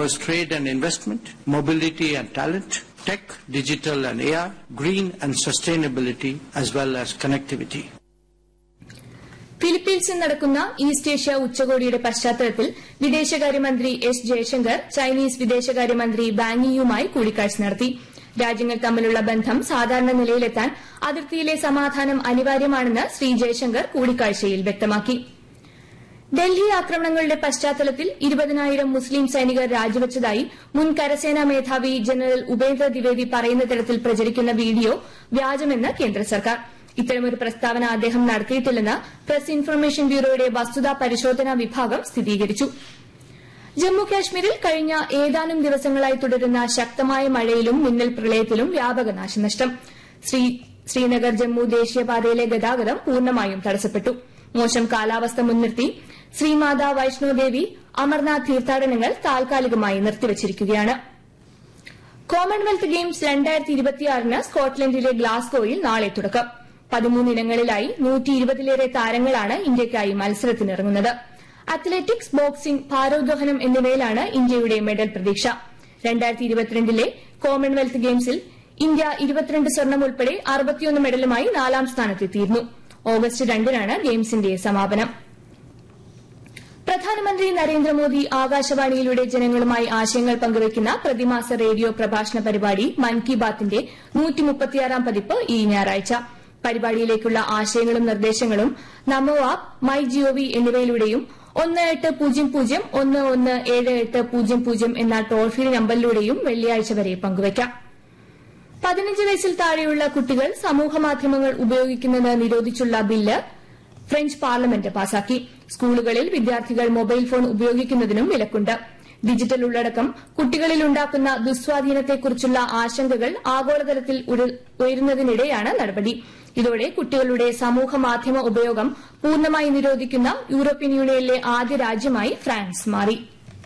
covers trade and investment, mobility and talent, tech, digital and AR, green and sustainability, as well as connectivity. ഫിലിപ്പീൻസിൽ നടക്കുന്ന east Asia ഉച്ചകോടിയുടെ പശ്ചാത്തലത്തിൽ വിദേശകാര്യമന്ത്രി S Jaishankar Chinese വിദേശകാര്യമന്ത്രി വാങ്ങിയുമായി കൂടിക്കാഴ്ച നടത്തി രാജ്യങ്ങൾ തമ്മിലുള്ള ബന്ധം സാധാരണ നിലയിലെത്താൻ അതിർത്തിയിലെ സമാധാനം അനിവാര്യമാണെന്ന് ശ്രീ ജയശങ്കർ കൂടിക്കാഴ്ചയിൽ വ്യക്തമാക്കി ഡൽഹി ആക്രമണങ്ങളുടെ പശ്ചാത്തലത്തിൽ ഇരുപതിനായിരം മുസ്ലിം സൈനികർ രാജിവച്ചതായി മുൻ കരസേനാ മേധാവി ജനറൽ ഉപേന്ദ്ര ദ്വിവേദി പറയുന്ന തരത്തിൽ പ്രചരിക്കുന്ന വീഡിയോ വ്യാജമെന്ന് കേന്ദ്ര സർക്കാർ ഇത്തരമൊരു പ്രസ്താവന അദ്ദേഹം നടത്തിയിട്ടില്ലെന്ന് പ്രസ് ഇൻഫർമേഷൻ ബ്യൂറോയുടെ വസ്തുതാ പരിശോധനാ വിഭാഗം സ്ഥിരീകരിച്ചു ജമ്മു കാശ്മീരിൽ കഴിഞ്ഞ ഏതാനും ദിവസങ്ങളായി തുടരുന്ന ശക്തമായ മഴയിലും മിന്നൽ പ്രളയത്തിലും വ്യാപക നാശനഷ്ടം ശ്രീനഗർ ജമ്മു ദേശീയപാതയിലെ ഗതാഗതം പൂർണ്ണമായും തടസ്സപ്പെട്ടു മോശം കാലാവസ്ഥ മുൻനിർത്തി ശ്രീമാതാ വൈഷ്ണോദേവി അമർനാഥ് തീർത്ഥാടനങ്ങൾ താൽക്കാലികമായി നിർത്തിവച്ചിരിക്കുകയാണ് കോമൺവെൽത്ത് ഗെയിംസ് രണ്ടായിരത്തി ഇരുപത്തിയാറിന് സ്കോട്ട്ലൻഡിലെ ഗ്ലാസ്ഗോയിൽ നാളെ തുടക്കം പതിമൂന്ന് ഇനങ്ങളിലായി നൂറ്റി ഇരുപതിലേറെ താരങ്ങളാണ് ഇന്ത്യയ്ക്കായി മത്സരത്തിനിറങ്ങുന്നത് അത്ലറ്റിക്സ് ബോക്സിംഗ് ഭാരോദ്വഹനം എന്നിവയിലാണ് ഇന്ത്യയുടെ മെഡൽ പ്രതീക്ഷ രണ്ടായിരത്തി ഇരുപത്തിരണ്ടിലെ കോമൺവെൽത്ത് ഗെയിംസിൽ ഇന്ത്യ ഇരുപത്തിരണ്ട് സ്വർണം ഉൾപ്പെടെ അറുപത്തിയൊന്ന് മെഡലുമായി നാലാം സ്ഥാനത്തെത്തിയിരുന്നു ഓഗസ്റ്റ് രണ്ടിനാണ് ഗെയിംസിന്റെ സമാപനം പ്രധാനമന്ത്രി നരേന്ദ്രമോദി ആകാശവാണിയിലൂടെ ജനങ്ങളുമായി ആശയങ്ങൾ പങ്കുവയ്ക്കുന്ന പ്രതിമാസ റേഡിയോ പ്രഭാഷണ പരിപാടി മൻ കി ബാത്തിന്റെ നൂറ്റിമുപ്പത്തിയാറാം പതിപ്പ് ഈ ഞായറാഴ്ച പരിപാടിയിലേക്കുള്ള ആശയങ്ങളും നിർദ്ദേശങ്ങളും നമോ ആപ്പ് മൈ ജിഒവി എന്നിവയിലൂടെയും ഒന്ന് എട്ട് പൂജ്യം പൂജ്യം ഒന്ന് ഒന്ന് ഏഴ് എട്ട് പൂജ്യം പൂജ്യം എന്ന ടോൾ ഫ്രീ നമ്പറിലൂടെയും വെള്ളിയാഴ്ച വരെ പങ്കുവയ്ക്കാം പതിനഞ്ച് വയസ്സിൽ താഴെയുള്ള കുട്ടികൾ സമൂഹമാധ്യമങ്ങൾ ഉപയോഗിക്കുന്നത് നിരോധിച്ചുള്ള ബില്ല് ഫ്രഞ്ച് പാർലമെന്റ് പാസാക്കി സ്കൂളുകളിൽ വിദ്യാർത്ഥികൾ മൊബൈൽ ഫോൺ ഉപയോഗിക്കുന്നതിനും വിലക്കുണ്ട് ഡിജിറ്റൽ ഉള്ളടക്കം കുട്ടികളിൽ ഉണ്ടാക്കുന്ന ദുസ്വാധീനത്തെക്കുറിച്ചുള്ള ആശങ്കകൾ ആഗോളതലത്തിൽ ഉയരുന്നതിനിടെയാണ് നടപടി ഇതോടെ കുട്ടികളുടെ സമൂഹ മാധ്യമ ഉപയോഗം പൂർണ്ണമായി നിരോധിക്കുന്ന യൂറോപ്യൻ യൂണിയനിലെ ആദ്യ രാജ്യമായി ഫ്രാൻസ് മാറി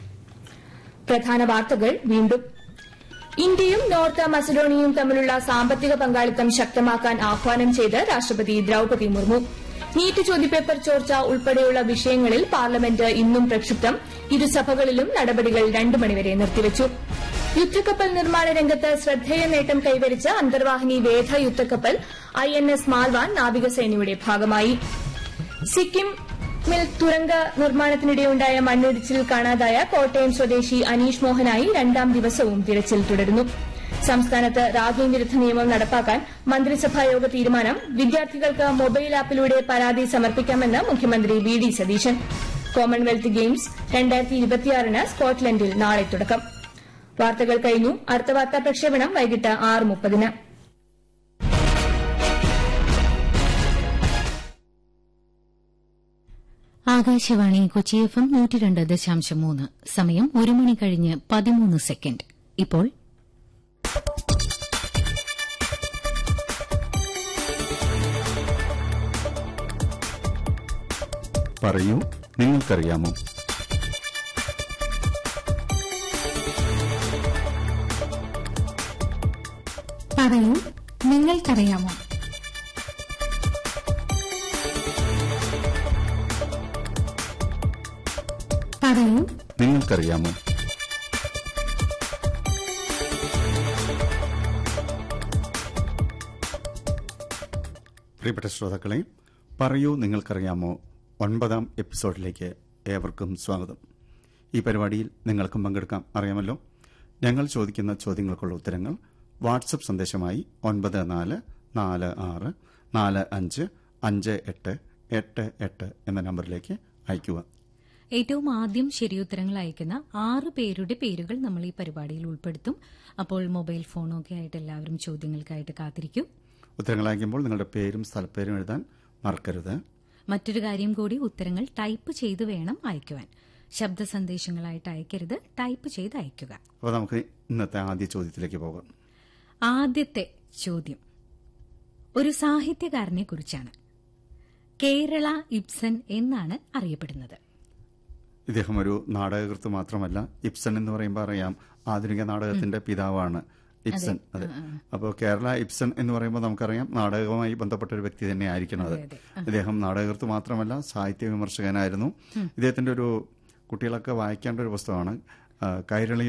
പ്രധാന വാർത്തകൾ വീണ്ടും ഇന്ത്യയും നോർത്ത് മസഡോണിയയും തമ്മിലുള്ള സാമ്പത്തിക പങ്കാളിത്തം ശക്തമാക്കാൻ ആഹ്വാനം ചെയ്ത് രാഷ്ട്രപതി ദ്രൌപതി മുർമു നീറ്റ് ചോദ്യപേപ്പർ ചോർച്ച ഉൾപ്പെടെയുള്ള വിഷയങ്ങളിൽ പാർലമെന്റ് ഇന്നും പ്രക്ഷുബ്ധം ഇരുസഭകളിലും നടപടികൾ രണ്ടു മണിവരെ നിർത്തിവച്ചു യുദ്ധക്കപ്പൽ നിർമ്മാണ രംഗത്ത് ശ്രദ്ധേയ നേട്ടം കൈവരിച്ച അന്തർവാഹിനി വേധ യുദ്ധക്കപ്പൽ ഐ എൻ എസ് മാൽവാൻ നാവികസേനയുടെ ഭാഗമായി സിക്കിമിൽ തുരങ്ക നിർമ്മാണത്തിനിടെയുണ്ടായ മണ്ണിടിച്ചിൽ കാണാതായ കോട്ടയം സ്വദേശി അനീഷ് മോഹനായി രണ്ടാം ദിവസവും തിരച്ചിൽ തുടരുന്നു സംസ്ഥാനത്ത് റാഗിംഗ് വിരുദ്ധ നിയമം നടപ്പാക്കാൻ മന്ത്രിസഭായോഗ തീരുമാനം വിദ്യാർത്ഥികൾക്ക് മൊബൈൽ ആപ്പിലൂടെ പരാതി സമർപ്പിക്കാമെന്ന് മുഖ്യമന്ത്രി V D Satheesan Commonwealth Games രണ്ടായിരത്തി ഇരുപത്തിയാറിന് സ്കോട്ട്ലൻഡിൽ നാളെ തുടക്കം വാർത്തകൾ കഴിഞ്ഞു അടുത്ത വാർത്താ പ്രക്ഷേപണം വൈകിട്ട് ആറ് മുപ്പതിന് ആകാശവാണി കൊച്ചി എഫ് എം നൂറ്റി രണ്ട് ദശാംശം മൂന്ന് സമയം ഒരു മണി കഴിഞ്ഞ് പതിമൂന്ന് സെക്കൻഡ് ഇപ്പോൾ പറയൂ നിങ്ങൾക്കറിയാമോ പറയൂ നിങ്ങൾക്കറിയാമോ പറയൂ നിങ്ങൾക്കറിയാമോ പ്രിയപ്പെട്ട ശ്രോതാക്കളെ പറയൂ നിങ്ങൾക്കറിയാമോ ഒൻപതാം എപ്പിസോഡിലേക്ക് ഏവർക്കും സ്വാഗതം ഈ പരിപാടിയിൽ നിങ്ങൾക്കും പങ്കെടുക്കാം അറിയാമല്ലോ ഞങ്ങൾ ചോദിക്കുന്ന ചോദ്യങ്ങൾക്കുള്ള ഉത്തരങ്ങൾ വാട്സപ്പ് സന്ദേശമായി ഒൻപത് നാല് നാല് ആറ് നാല് അഞ്ച് അഞ്ച് എട്ട് എട്ട് എട്ട് എന്ന നമ്പറിലേക്ക് അയയ്ക്കുക ഏറ്റവും ആദ്യം ശരിയുത്തരങ്ങൾ അയക്കുന്ന ആറ് പേരുടെ പേരുകൾ നമ്മൾ ഈ പരിപാടിയിൽ ഉൾപ്പെടുത്തും അപ്പോൾ മൊബൈൽ ഫോണൊക്കെ ആയിട്ട് എല്ലാവരും ചോദ്യങ്ങൾക്കായിട്ട് കാത്തിരിക്കും ഉത്തരങ്ങൾ അയക്കുമ്പോൾ നിങ്ങളുടെ പേരും സ്ഥലപ്പേരും എഴുതാൻ മറക്കരുത് മറ്റൊരു കാര്യം കൂടി ഉത്തരങ്ങൾ ടൈപ്പ് ചെയ്ത് വേണം അയക്കുവാൻ ശബ്ദ സന്ദേശങ്ങളായിട്ട് അയക്കരുത് ടൈപ്പ് ചെയ്ത് അയക്കുക അപ്പോൾ നമുക്ക് ഇന്നത്തെ ആദ്യ ചോദ്യത്തിലേക്ക് പോകാം ആദ്യത്തെ ചോദ്യം ഒരു സാഹിത്യകാരനെ കുറിച്ചാണ് കേരള ഇബ്സൻ എന്നാണ് അറിയപ്പെടുന്നത് ഇദ്ദേഹം ഒരു നാടകകൃത്ത് മാത്രമല്ല ഇബ്സൺ എന്ന് പറയുമ്പോൾ അറിയാം ആധുനിക നാടകത്തിന്റെ പിതാവാണ് ഇബ്സൺ അതെ അപ്പോൾ കേരള ഇബ്സൺ എന്ന് പറയുമ്പോൾ നമുക്കറിയാം നാടകവുമായി ബന്ധപ്പെട്ട ഒരു വ്യക്തി തന്നെ ആയിരിക്കണം അത് ഇദ്ദേഹം നാടകകൃത്ത് മാത്രമല്ല സാഹിത്യ വിമർശകനായിരുന്നു ഇദ്ദേഹത്തിന്റെ ഒരു കുട്ടികളൊക്കെ വായിക്കേണ്ട ഒരു പുസ്തകമാണ് കൈരളി